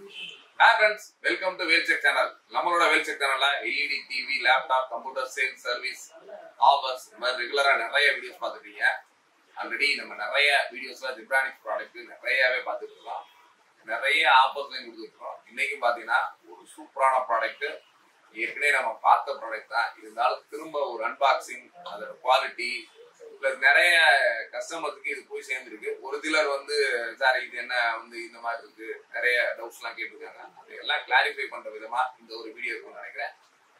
Hi friends welcome to வேல்செக் channel நம்மளோட வேல்செக் சேனல்ல LED TV laptop computer sales service offers இந்த மாதிரி ரெகுலரா நிறைய வீடியோஸ் பார்த்துருக்கீங்க ஆல்ரெடி நம்ம நிறைய வீடியோஸ்ல ஜிப்ரானிக்ஸ் ப்ராடக்ட் நிறையவே பார்த்துட்டு இருக்கோம் நிறைய ஆஃபர்ஸ்லையும் கொடுத்துருக்கோம் இன்னைக்கும் பார்த்தீங்கன்னா ஒரு சூப்பரான ப்ராடக்ட் ஏற்கனவே நம்ம பார்த்த ப்ராடக்ட் தான் இருந்தாலும் திரும்ப ஒரு அன்பாக்சிங் அதோட குவாலிட்டி பிளஸ் நிறைய கஸ்டமர்ஸுக்கு இது போய் சேர்ந்துருக்கு ஒரு சிலர் வந்து சார் இது என்ன வந்து இந்த மாதிரி இருக்கு நிறைய டவுட்ஸ் எல்லாம் கேட்டிருக்காங்க அது எல்லாம் கிளாரிஃபை பண்ற விதமா இந்த ஒரு வீடியோ இருக்கும்னு நினைக்கிறேன்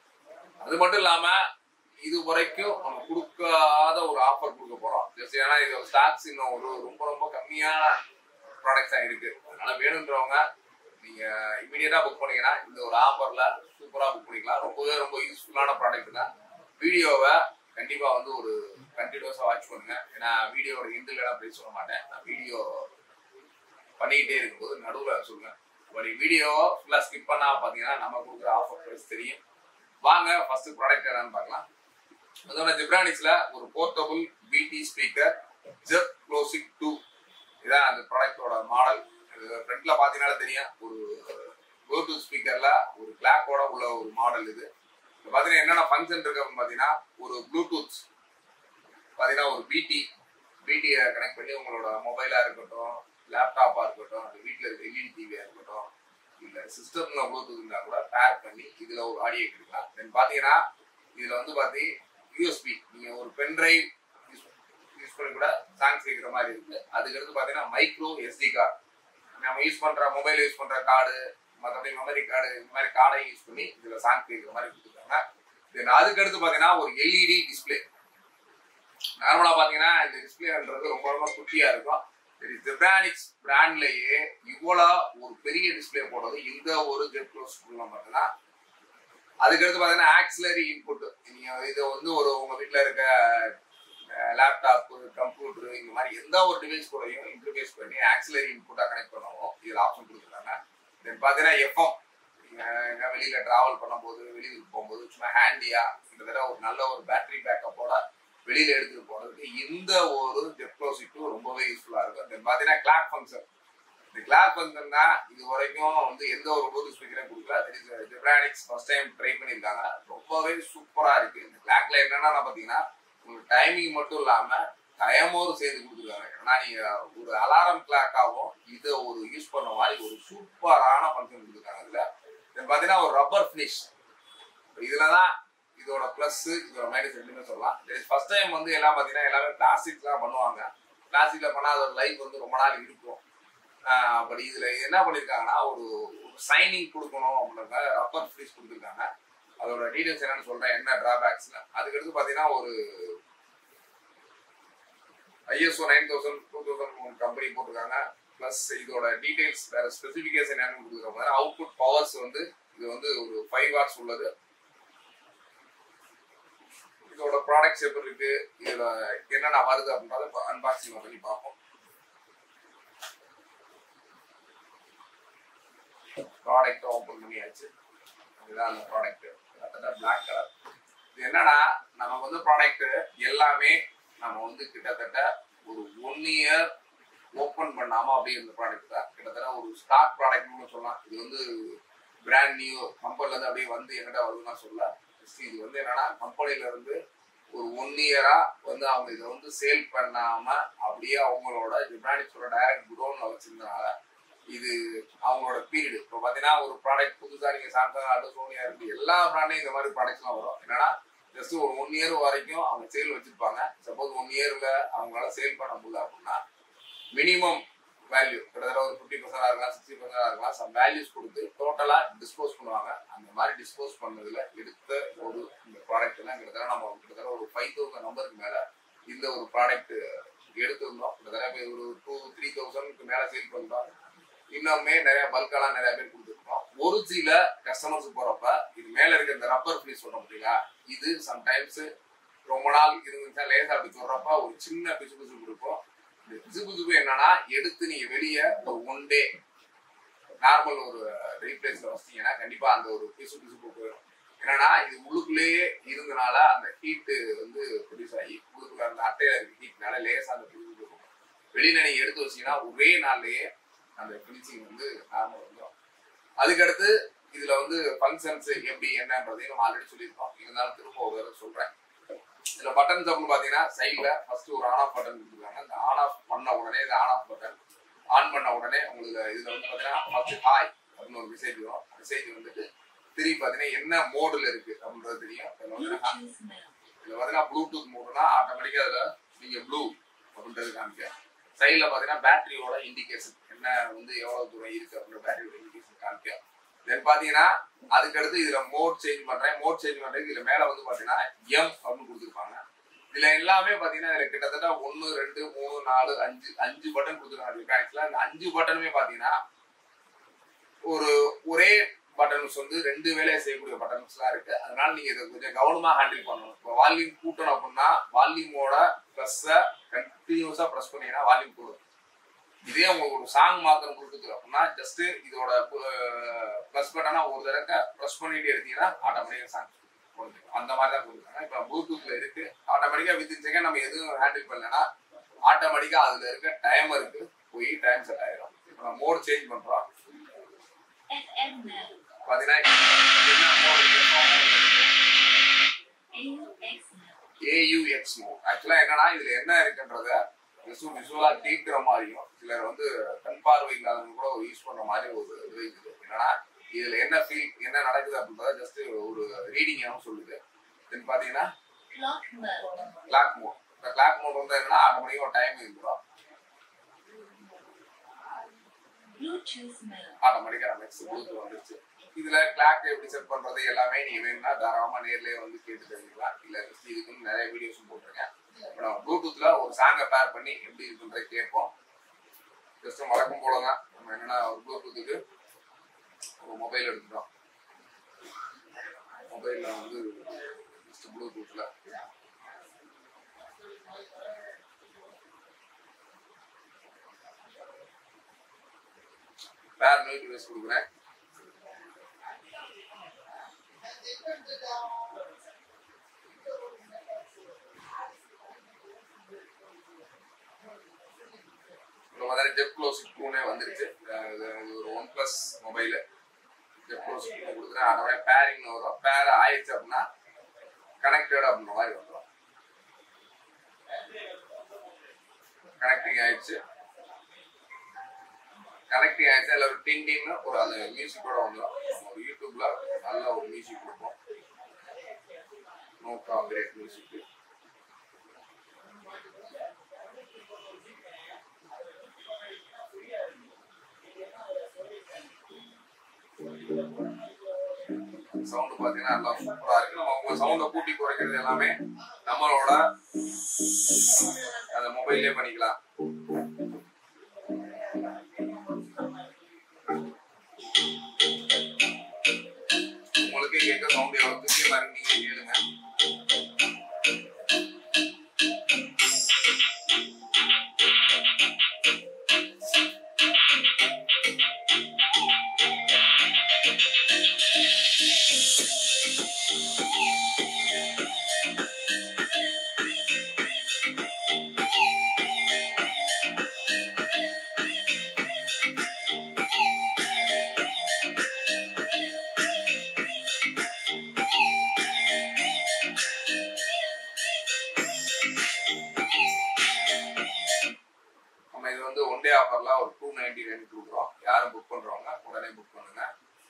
அது மட்டும் இல்லாம இது வரைக்கும் நம்ம கொடுக்காத ஒரு ஆஃபர் கொடுக்க போறோம் ஜஸ்ட் ஏன்னா இது ஸ்டாக்ஸ் இன்னும் ஒரு ரொம்ப ரொம்ப கம்மியான ப்ராடக்ட்ஸா இருக்கு அதனால வேணுன்றவங்க நீங்க இமீடியட்டா புக் பண்ணீங்கன்னா இந்த ஒரு ஆஃபர்ல சூப்பரா புக் பண்ணிக்கலாம் ரொம்பவே ரொம்ப யூஸ்ஃபுல்லான ப்ராடக்ட் தான் வீடியோவை கண்டிப்பா வந்து ஒரு கண்டினியூஸா வாட்ச் பண்ணுங்க ஏன்னா வீடியோட எண்டில் எல்லாம் போய் சொல்ல மாட்டேன் நான் வீடியோ பண்ணிக்கிட்டே இருக்கும்போது நடுவில் சொல்லுவேன் பட் வீடியோ ஃபுல்லாக ஸ்கிப் பண்ணா பார்த்தீங்கன்னா நம்ம கொடுக்குற ஆஃபர் ப்ரைஸ் தெரியும் வாங்க ஃபர்ஸ்ட் ப்ராடக்ட் என்னன்னு பார்க்கலாம் அதோட ஜிப்ரானிக்ஸ்ல ஒரு போர்ட்டபுள் பிடி ஸ்பீக்கர் ஜெப் க்ளோசிக் டூ இதான் அந்த ப்ராடக்டோட மாடல் ஃப்ரண்ட்ல பார்த்தீங்கன்னா தெரியும் ஒரு ப்ளூடூத் ஸ்பீக்கர்ல ஒரு கிளாக்கோட உள்ள ஒரு மாடல் இது இப்போ பார்த்தீங்கன்னா என்னென்ன ஃபங்க்ஷன் இருக்கு அப்படின்னு பார்த்தீங்கன்னா ஒரு ப்ளூடூத் பார்த்தீங்கன்னா ஒரு பிடி பிடியை கனெக்ட் பண்ணி உங்களோட மொபைலாக இருக்கட்டும் லேப்டாப்பாக இருக்கட்டும் அது வீட்டில் இருக்க எல்இடி டிவியாக இருக்கட்டும் இல்லை சிஸ்டம்ல ப்ளூடூத் இருந்தால் கூட பேர் பண்ணி இதில் ஒரு ஆடியோ எடுக்கலாம் தென் பார்த்தீங்கன்னா இதில் வந்து பார்த்தி யூஎஸ்பி நீங்கள் ஒரு பென்ட்ரைவ் யூஸ் யூஸ் பண்ணி கூட சாங்ஸ் கேட்குற மாதிரி இருக்குது அதுக்கடுத்து பார்த்தீங்கன்னா மைக்ரோ எஸ்டி கார்டு நம்ம யூஸ் பண்ணுற மொபைல் யூஸ் பண்ணுற கார்டு மற்றபடி மெமரி கார்டு இந்த மாதிரி கார்டை யூஸ் பண்ணி இதில் சாங் கேட்குற மாதிரி கொடுத்துருக்காங்க தென் அதுக்கடுத்து பார்த்தீங்கன்னா ஒரு எல்இடி டிஸ்பிளே நார்மலா பாத்தீங்கன்னா இந்த டிஸ்பிளேன்றது ரொம்ப ரொம்ப குட்டியா இருக்கும் ஜெப்ரானிக்ஸ் பிராண்ட்லயே இவ்வளோ ஒரு பெரிய டிஸ்பிளே போடுறது இந்த ஒரு ஜெட் க்ளோஸ் மட்டும்தான் அதுக்கடுத்து பாத்தீங்கன்னா ஆக்சிலரி இன்புட் நீங்க இதை வந்து ஒரு உங்க வீட்டுல இருக்க லேப்டாப் கம்ப்யூட்டர் இந்த மாதிரி எந்த ஒரு டிவைஸ் கூடயும் இன்டர்ஃபேஸ் பண்ணி ஆக்சிலரி இன்புட்டா கனெக்ட் பண்ணவும் இதுல ஆப்ஷன் கொடுத்துருக்காங்க தென் பாத்தீங்கன்னா எஃப்எம் நீங்க வெளியில டிராவல் பண்ணும்போது வெளியூருக்கு போகும்போது சும்மா ஹேண்டியா கிட்டத்தட்ட ஒரு நல்ல ஒரு பேட்டரி பேக்கப்போட வெளியில எடுத்துட்டு போறதுக்கு இந்த ஒரு ஜெப்ளோசிட்டு ரொம்பவே யூஸ்ஃபுல்லா இருக்கும் தென் பாத்தீங்கன்னா கிளாக் ஃபங்க்ஷன் இந்த கிளாக் ஃபங்க்ஷன் தான் இது வரைக்கும் வந்து எந்த ஒரு ப்ளூடூத் ஸ்பீக்கரையும் கொடுக்கல that is Zebronics first time try பண்ணியிருக்காங்க ரொம்பவே சூப்பரா இருக்கு இந்த கிளாக்ல என்னன்னா பாத்தீங்கன்னா உங்களுக்கு டைமிங் மட்டும் இல்லாம டைமோரும் சேர்த்து கொடுத்துருக்காங்க ஏன்னா நீங்க ஒரு அலாரம் கிளாக்காகவும் இதை ஒரு யூஸ் பண்ண மாதிரி ஒரு சூப்பரான ஃபங்க்ஷன் கொடுத்துருக்காங்க இதுல தென் பாத்தீங்கன்னா ஒரு ரப்பர் ஃபினிஷ் இதுலதான் இதோட பிளஸ் இதோட மைனஸ் ரெண்டுமே சொல்லலாம் ஃபர்ஸ்ட் டைம் வந்து எல்லாம் பார்த்தீங்கன்னா எல்லாமே பிளாஸ்டிக் தான் பண்ணுவாங்க பிளாஸ்டிக்ல பண்ணா அதோட லைஃப் வந்து ரொம்ப நாள் இருக்கும் பட் இதுல என்ன பண்ணிருக்காங்கன்னா ஒரு ஒரு சைனிங் கொடுக்கணும் அப்படின்ற ரப்பர் ஃபினிஷ் கொடுத்துருக்காங்க அதோட டீடைல்ஸ் என்னன்னு சொல்றேன் என்ன டிராபேக்ஸ்ல அதுக்கடுத்து பார்த்தீங்கன்னா ஒரு ISO nine thousand two thousand company போட்டிருக்காங்க ப்ளஸ் இதோட டீடைல்ஸ் வேற ஸ்பெசிஃபிகேஷன் என்னன்னு கொடுத்துருக்காங்க அவுட்புட் பவர்ஸ் வந்து இது வந்து ஒரு ஃபைவ் வாட்ஸ் உள்ளது இதோட ப்ராடக்ட்ஸ் எப்படி இருக்கு இதுல என்னென்ன வருது அப்படின்றத அன்பாக்சிங் பண்ணி பார்ப்போம் ப்ராடக்ட் ஓப்பன் பண்ணியாச்சு இதுதான் அந்த ப்ராடக்ட் கிட்டத்தட்ட பிளாக் கலர் இது என்னன்னா நமக்கு வந்து ப்ராடக்ட் எல்லாமே நம்ம வந்து கிட்டத்தட்ட ஒரு ஒன் இயர் ஓப்பன் பண்ணாம அப்படியே இந்த ப்ராடக்ட் தான் கிட்டத்தட்ட ஒரு ஸ்டாக் ப்ராடக்ட்னு சொல்லலாம் இது வந்து பிராண்ட் நியூ கம்பெனில இருந்து அப்படியே வந்து எங்கிட்ட வருதுன்னு சொல்லலாம் இது வந்து என்னன்னா கம்பெனில இருந்து ஒரு ஒன் இயரா வந்து அவங்க இதை வந்து சேல் பண்ணாம அப்படியே அவங்களோட ஜிப்ரானிக்ஸோட டைரக்ட் குடோன்ல வச்சிருந்தனால இது அவங்களோட பீரியட் இப்போ பார்த்தீங்கன்னா ஒரு ப்ராடக்ட் புதுசாக நீங்கள் சாம்சங் ஆட்டோ சோனியா இருக்கு எல்லா பிராண்டையும் இந்த மாதிரி ப்ராடக்ட்ஸ்லாம் வரும் என்னன்னா ஜஸ்ட் ஒரு ஒன் இயர் வரைக்கும் அவங்க சேல் வச்சிருப்பாங்க சப்போஸ் ஒன் இயர்ல அவங்களால சேல் பண்ண முடியல அப்படின்னா மினிமம் வேல்யூ கிட்டத்தட்ட ஒரு ஃபிஃப்டி பர்சன்டா இருக்கலாம் சிக்ஸ்டி பர்சன்டா இருக்கலாம் சம் வேல்யூஸ் கொடுத்து டோட்டலா டிஸ்போஸ் பண்ணுவாங்க அந்த மாதிரி டிஸ்போஸ் பண்ணதுல எடுத்த ஒரு இந்த ப்ராடக்ட் எல்லாம் கிட்டத்தட்ட நம்ம கிட்டத்தட்ட ஒரு ஃபைவ் தௌசண்ட் நம்பருக்கு மேல இந்த ஒரு ப்ராடக்ட் எடுத்திருந்தோம் கிட்டத்தட்ட ஒரு டூ த்ரீ தௌசண்ட்க்கு மேல சேல் பண்ணிட்டோம் இன்னுமே நிறைய பல்கெல்லாம் நிறைய பேர் கொடுத்துருக்கோம் ஒரு சில கஸ்டமர்ஸ் போறப்ப இது மேல இருக்க இந்த ரப்பர் ஃபினிஷ் சொல்ல முடியல இது சம்டைம்ஸ் ரொம்ப நாள் இருந்துச்சா லேசா அப்படி சொல்றப்ப ஒரு சின்ன பிசு பிசு இருக்கும் இந்த பிசு பிசுப்பு என்னன்னா எடுத்து நீங்க வெளியே ஒரு ஒன் டே நார்மல் ஒரு ரீப்ளேஸ்ல வச்சிட்டீங்கன்னா கண்டிப்பா அந்த ஒரு பிசு பிசுப்பு போயிடும் என்னன்னா இது உள்ளுக்குள்ளேயே இருந்தனால அந்த ஹீட்டு வந்து ப்ரொடியூஸ் ஆகி உள்ளுக்குள்ள அந்த அட்டையில இருக்க ஹீட்னால லேசா அந்த பிசு பிசுப்பு வெளியில நீங்க எடுத்து வச்சீங்கன்னா ஒரே நாள்லயே அந்த ஃபினிஷிங் வந்து நார்மல் வந்துடும் அதுக்கடுத்து இதுல வந்து ஃபங்க்ஷன்ஸ் எப்படி என்னன்றதையும் நம்ம ஆல்ரெடி சொல்லியிருக்கோம் இருந்தாலும் திரும்ப ஒரு தடவை சொல்றேன் இதுல பட்டன்ஸ் அப்படின்னு பாத்தீங்கன்னா சைட்ல ஃபர்ஸ்ட் ஒரு ஆன் ஆஃப் பட்டன் கொடுத்துருக்காங்க இந்த ஆன் ஆஃப் பண்ண உடனே இந்த ஆன் ஆஃப் பட்டன் ஆன் பண்ண உடனே உங்களுக்கு இதுல வந்து பாத்தீங்கன்னா ஃபர்ஸ்ட் ஹாய் அப்படின்னு ஒரு மெசேஜ் வரும் மெசேஜ் வந்துட்டு திரும்பி பாத்தீங்கன்னா என்ன மோடுல இருக்கு அப்படின்றது தெரியும் இதுல வந்து Bluetooth mode. இதுல பாத்தீங்கன்னா ப்ளூடூத் மோடுனா ஆட்டோமேட்டிக்கா அதுல நீங்க ப்ளூ அப்படின்றது காமிக்க சைட்ல பாத்தீங்கன்னா பேட்டரியோட இண்டிகேஷன் என்ன வந்து எவ்வளவு தூரம் இருக்கு அப்படின்ற பேட்டரியோட இண்டிகேஷன் காமிக்க தென் பாத்தீங்கன்னா அதுக்கடுத்து இதுல மோட் சேஞ்ச் பண்றேன் மோட் சேஞ்ச் பண்றதுக்கு இதுல மேல வந்து பாத்தீங்கன்னா எம் அப்படின்னு கொடுத்துருப்பாங்க இதுல எல்லாமே பாத்தீங்கன்னா இதுல கிட்டத்தட்ட ஒன்னு ரெண்டு மூணு நாலு அஞ்சு அஞ்சு பட்டன் கொடுத்துருக்காங்க ஆக்சுவலா இந்த அஞ்சு பட்டனுமே பாத்தீங்கன்னா ஒரு ஒரே பட்டன்ஸ் வந்து ரெண்டு வேலையை செய்யக்கூடிய பட்டன்ஸ்லாம் இருக்கு அதனால நீங்க இதை கொஞ்சம் கவனமா ஹேண்டில் பண்ணணும் இப்போ வால்யூம் கூட்டணும் அப்படின்னா வால்யூமோட ப்ளஸ்ஸை கண்டினியூஸா ப்ரெஸ் பண்ணீங்கன்னா வால்யூம் கூடும் இதே உங்களுக்கு ஒரு சாங் மாத்திரம் கொடுக்குது அப்படின்னா ஜஸ்ட் இதோட ப்ளஸ் பட்டனா ஒரு தடவை ப்ரெஸ் பண்ணிட்டு எடுத்தீங்கன்னா ஆட்டோமேட்டிக்கா சாங் அந்த மாதிரி தான் கொடுக்குறாங்க இப்போ ப்ளூடூத்ல இருக்கு ஆட்டோமேட்டிக்கா வித்தின் செகண்ட் நம்ம எதுவும் ஹேண்டில் பண்ணலன்னா ஆட்டோமேட்டிக்கா அதுல இருக்க டைமருக்கு போய் டைம் செட் ஆயிடும் இப்போ நம்ம மோட் சேஞ்ச் பண்றோம் FM mode. பாத்தீங்கன்னா என்ன mode இருக்கு? AUX mode. AUX mode. ஆக்சுவலா என்னன்னா இதுல என்ன இருக்குன்றத விசுவலா கேட்கிற மாதிரியும் சிலர் வந்து கண் பார்வை இல்லாதவங்க கூட யூஸ் பண்ற மாதிரி ஒரு இது இருக்குது என்னன்னா இதுல என்ன ஃபீல் என்ன நடக்குது அப்படின்றத ஜஸ்ட் ஒரு ரீடிங்காகவும் சொல்லுது தென் பாத்தீங்கன்னா Clock mode. கிளாக் மோட் இந்த கிளாக் மோட் வந்து என்னன்னா ஆட்டோமேட்டிக்கா டைம் இருக்கும் Bluetooth mode. ஆட்டோமேட்டிக்கா நெக்ஸ்ட் ப்ளூடூத் வந்துருச்சு இதுல கிளாக் எப்படி செட் பண்றது எல்லாமே நீங்க வேணும்னா தாராளமா நேர்லயே வந்து கேட்டு தெரிஞ்சுக்கலாம் இல்ல just இதுக்குன்னு நிறைய வீடியோஸ் போட்டிருக்கேன் இப்போ நம்ம ப்ளூடூத்ல ஒரு சாங்கை பேர் பண்ணி எப்படி இருக்குன்றத கேட்போம் ஜஸ்ட் வழக்கம் போல தான் நம்ம என்னன்னா ஒரு ப்ளூடூத்துக்கு ஒரு மொபைல் எடுத்துட்டோம் மொபைல்ல வந்து ஜஸ்ட் ப்ளூடூத்ல பேர் நியூ டிவைஸ் கொடுக்குறேன் இப்போ பார்த்தா ஜெப் க்ளோஸ் டூனே வந்துருச்சு அஹ் இது இது ஒரு one plus mobile Zeb close to கொடுக்குறேன் அதோட பேரிங் வரும் பேர் ஆயிடுச்சு அப்படின்னா கனெக்டட் அப்படின்ற மாதிரி வந்துடும் கனெக்டிங் ஆயிடுச்சு கனெக்டிங் ஆயிடுச்சு அதில் ஒரு டின் டின்னு ஒரு அந்த மியூசிக்கோட வந்துடும் நம்ம ஒரு யூடியூப்ல நல்ல ஒரு மியூசிக் கொடுப்போம் நோ காப்பிரைட் மியூசிக் சவுண்ட் பாத்தீங்கன்னா நல்லா சூப்பரா இருக்கு நம்ம உங்க சவுண்ட கூட்டி குறைக்கிறது எல்லாமே நம்மளோட அந்த மொபைல்லே பண்ணிக்கலாம் உங்களுக்கு கேட்க சவுண்ட் எவ்வளவு துல்லியமா இருக்கு நீங்க கேளுங்க நம்ம இது வந்து ஒன் டே ஆஃபர்ல ஒரு டூ நைன்டி நைன் கொடுக்குறோம் யாரும் புக் பண்றவங்க உடனே புக் பண்ணுங்க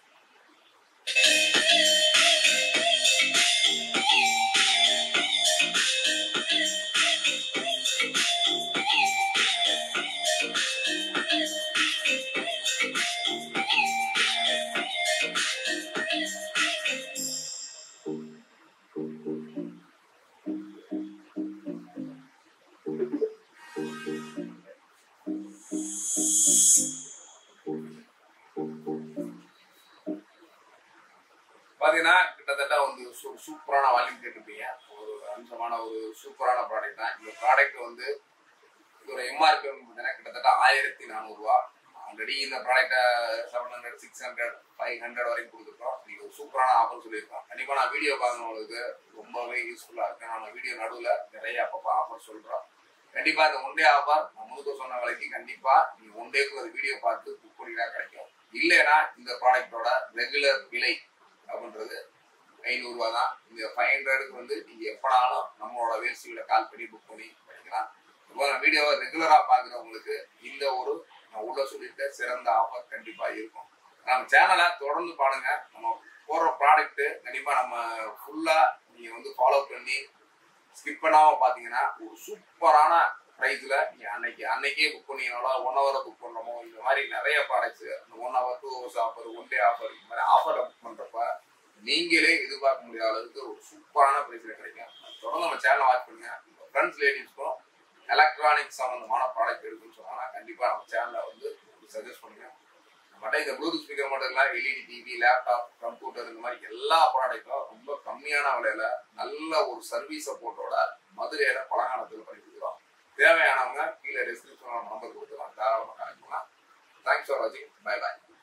பாத்தீங்கன்னா கிட்டத்தட்ட வந்து சூ- சூப்பரான வால்யூம் கேட்டிருப்பீங்க ஒரு அம்சமான ஒரு சூப்பரான ப்ராடக்ட் தான் இந்த ப்ராடக்ட் வந்து இதோட எம்ஆர்பி பார்த்தீங்கன்னா கிட்டத்தட்ட ஆயிரத்தி நானூறுரூவா ஆல்ரெடி இந்த ப்ராடக்ட்டை seven hundred six hundred five hundred வரைக்கும் கொடுத்துருக்கோம் நீங்கள் ஒரு சூப்பரான ஆஃபர் சொல்லியிருக்கோம் கண்டிப்பாக நான் வீடியோ பார்க்குறவங்களுக்கு ரொம்பவே யூஸ்ஃபுல்லாக இருக்கு நம்ம வீடியோ நடுவில் நிறைய அப்பப்போ ஆஃபர் சொல்கிறோம் கண்டிப்பாக இந்த ஒன் டே ஆஃபர் நான் முழுக்க சொன்ன விலைக்கு கண்டிப்பாக நீங்கள் ஒன் டேக்கு ஒரு வீடியோ பார்த்து புக் பண்ணினா கிடைக்கும் இல்லைன்னா இந்த ப்ராடக்டோட ரெகுலர் விலை அப்படின்றது ஐநூறு ரூபா தான் இந்த ஃபைவ் ஹண்ட்ரடுக்கு வந்து நீங்க எப்பனாலும் நம்மளோட வேல்சியில கால் பண்ணி புக் பண்ணி பண்ணிக்கலாம் இப்போ வீடியோவை ரெகுலரா பாக்குறவங்களுக்கு இந்த ஒரு நான் உள்ள சொல்லியிருக்க சிறந்த ஆஃபர் கண்டிப்பா இருக்கும் நம்ம சேனலை தொடர்ந்து பாருங்க நம்ம போடுற ப்ராடக்ட் கண்டிப்பா நம்ம ஃபுல்லா நீங்க வந்து ஃபாலோ பண்ணி ஸ்கிப் பண்ணாம பாத்தீங்கன்னா ஒரு சூப்பரான ப்ரைஸ்ல நீங்க அன்னைக்கு அன்னைக்கே புக் பண்ணீங்கனால ஒன் ஹவரை புக் பண்ணணுமோ இந்த மாதிரி நிறைய ப்ராடக்ட்ஸ் இந்த one hour two hours offer one day offer இந்த மாதிரி ஆஃபர் புக் பண்றப்ப நீங்களே எதிர்பார்க்க முடியாத அளவுக்கு ஒரு சூப்பரான ப்ரைஸ்ல கிடைக்கும் தொடர்ந்து நம்ம சேனலை வாட்ச் பண்ணுங்க உங்க ஃப்ரெண்ட்ஸ் ரிலேட்டிவ்ஸ்க்கும் எலக்ட்ரானிக் சம்பந்தமான ப்ராடக்ட் இருக்குன்னு சொன்னாங்கன்னா கண்டிப்பா நம்ம சேனலை வந்து சஜஸ்ட் பண்ணுங்க நம்மகிட்ட இந்த ப்ளூடூத் ஸ்பீக்கர் மட்டும் இல்ல எல்இடி டிவி லேப்டாப் கம்ப்யூட்டர் இந்த மாதிரி எல்லா ப்ராடக்ட்டும் ரொம்ப கம்மியான விலையில நல்ல ஒரு சர்வீஸ் சப்போர்ட்டோட மதுரையில பழங்காலத்தில் பண்ணி கொடுக்குறோம் தேவையானவங்க கீழே டிஸ்கிரிப்ஷன் நம்பர் கொடுத்துலாம் தாராளமாக கனெக்ட் பண்ணலாம் தேங்க்ஸ் ஃபார் வாட்சிங் பை பாய்